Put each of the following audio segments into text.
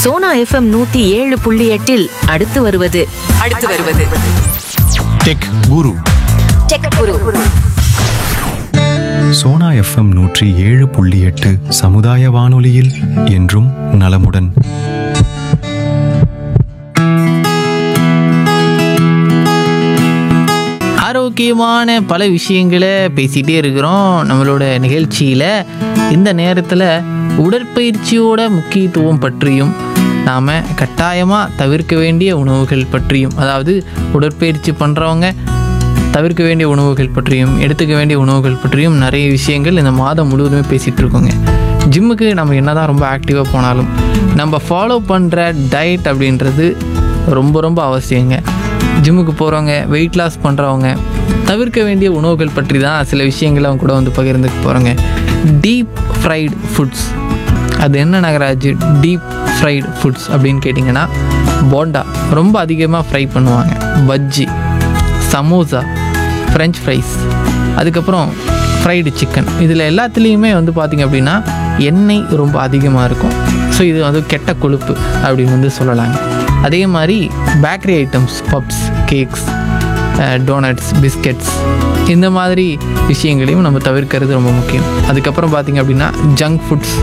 Sona FM நூத்தி ஏழு புள்ளி எட்டில் அடுத்து வருவது அடுத்து வருவது டெக் குரு சோனா எஃப்எம் நூற்றி ஏழு புள்ளி எட்டு சமுதாய வானொலியில் என்றும் நலமுடன் ஆரோக்கியமான பல விஷயங்களை பேசிகிட்டே இருக்கிறோம் நம்மளோட நிகழ்ச்சியில் இந்த நேரத்தில் உடற்பயிற்சியோட முக்கியத்துவம் பற்றியும் நாம் கட்டாயமாக தவிர்க்க வேண்டிய உணவுகள் பற்றியும் அதாவது உடற்பயிற்சி பண்ணுறவங்க தவிர்க்க வேண்டிய உணவுகள் பற்றியும் எடுத்துக்க வேண்டிய உணவுகள் பற்றியும் நிறைய விஷயங்கள் இந்த மாதம் முழுவதுமே பேசிகிட்டு இருக்கோங்க ஜிம்முக்கு நம்ம என்னதான் ரொம்ப ஆக்டிவாக போனாலும் நம்ம ஃபாலோ பண்ணுற டயட் அப்படின்றது ரொம்ப ரொம்ப அவசியங்க ஜிம்முக்கு போகிறவங்க வெயிட் லாஸ் பண்ணுறவங்க தவிர்க்க வேண்டிய உணவுகள் பற்றி தான் சில விஷயங்களை அவங்க கூட வந்து பகிர்ந்துக்க போகிறோங்க டீப் ஃப்ரைடு ஃபுட்ஸ் அது என்ன நகராஜ் டீப் ஃப்ரைடு ஃபுட்ஸ் அப்படின்னு கேட்டிங்கன்னா போண்டா ரொம்ப அதிகமாக ஃப்ரை பண்ணுவாங்க பஜ்ஜி சமோசா ஃப்ரெஞ்ச் ஃப்ரைஸ் அதுக்கப்புறம் ஃப்ரைடு சிக்கன் இதில் எல்லாத்துலேயுமே வந்து பார்த்திங்க அப்படின்னா எண்ணெய் ரொம்ப அதிகமாக இருக்கும் ஸோ இது வந்து கெட்ட கொழுப்பு அப்படின்னு வந்து சொல்லலாங்க அதே மாதிரி bakery items puffs cakes donuts biscuits இந்த மாதிரி விஷயங்களையும் நம்ம தவிர்க்கிறது ரொம்ப முக்கியம் அதுக்கப்புறம் பார்த்திங்க அப்படின்னா ஜங்க் ஃபுட்ஸ்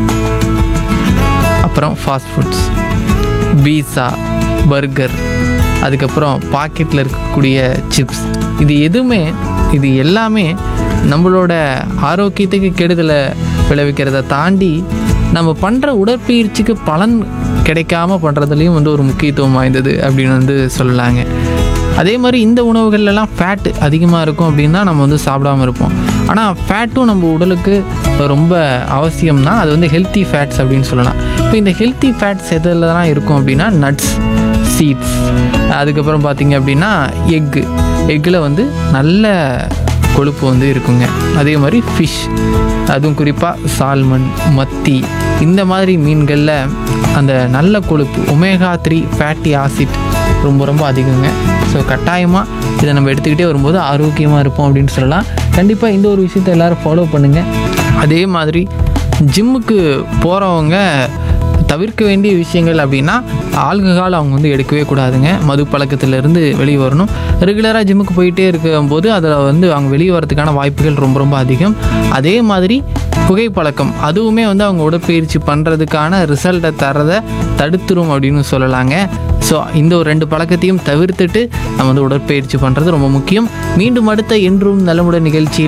அப்புறம் ஃபாஸ்ட் ஃபுட்ஸ் பீஸா பர்கர் அதுக்கப்புறம் பாக்கெட்டில் இருக்கக்கூடிய சிப்ஸ் இது எதுவுமே இது எல்லாமே நம்மளோட ஆரோக்கியத்துக்கு கெடுதலை விளைவிக்கிறத தாண்டி நம்ம பண்ணுற உடற்பயிற்சிக்கு பலன் கிடைக்காம பண்ணுறதுலையும் வந்து ஒரு முக்கியத்துவம் வாய்ந்தது அப்படின்னு வந்து சொல்லலாங்க அதே மாதிரி இந்த உணவுகள்லாம் ஃபேட் அதிகமாக இருக்கும் அப்படின்னா நம்ம வந்து சாப்பிடாம இருப்போம் ஆனால் ஃபேட்டும் நம்ம உடலுக்கு ரொம்ப அவசியம் தான் அது வந்து ஹெல்த்தி ஃபேட்ஸ் அப்படின்னு சொல்லலாம் இப்போ இந்த ஹெல்த்தி ஃபேட்ஸ் எதுலலாம் இருக்கும் அப்படின்னா நட்ஸ் சீட்ஸ் அதுக்கப்புறம் பார்த்தீங்க அப்படின்னா எக்கு எக்கில் வந்து நல்ல கொழுப்பு வந்து இருக்குங்க அதே மாதிரி ஃபிஷ் அதுவும் குறிப்பாக சால்மன் மத்தி இந்த மாதிரி மீன்களில் அந்த நல்ல கொழுப்பு ஒமேகா த்ரீ ஃபேட்டி ஆசிட் ரொம்ப ரொம்ப அதிகங்க ஸோ கட்டாயமாக இதை நம்ம எடுத்துக்கிட்டே வரும்போது ஆரோக்கியமாக இருப்போம் அப்படின்னு சொல்லலாம் கண்டிப்பாக இந்த ஒரு விஷயத்தை எல்லோரும் ஃபாலோ பண்ணுங்கள் அதே மாதிரி ஜிம்முக்கு போகிறவங்க தவிர்க்க வேண்டிய விஷயங்கள் அப்படின்னா ஆல்கஹால் அவங்க வந்து எடுக்கவே கூடாதுங்க மது பழக்கத்திலிருந்து வெளியே வரணும் ரெகுலராக ஜிம்முக்கு போயிட்டே இருக்கும்போது அதில் வந்து அவங்க வெளியே வரதுக்கான வாய்ப்புகள் ரொம்ப ரொம்ப அதிகம் அதே மாதிரி புகைப்பழக்கம் அதுவுமே வந்து அவங்க உடற்பயிற்சி பண்ணுறதுக்கான ரிசல்ட்டை தரதை தடுத்துரும் அப்படின்னு சொல்லலாங்க ஸோ இந்த ஒரு ரெண்டு பழக்கத்தையும் தவிர்த்துட்டு நம்ம வந்து உடற்பயிற்சி பண்ணுறது ரொம்ப முக்கியம் மீண்டும் அடுத்த என்றும் நலமுடன் நிகழ்ச்சியில்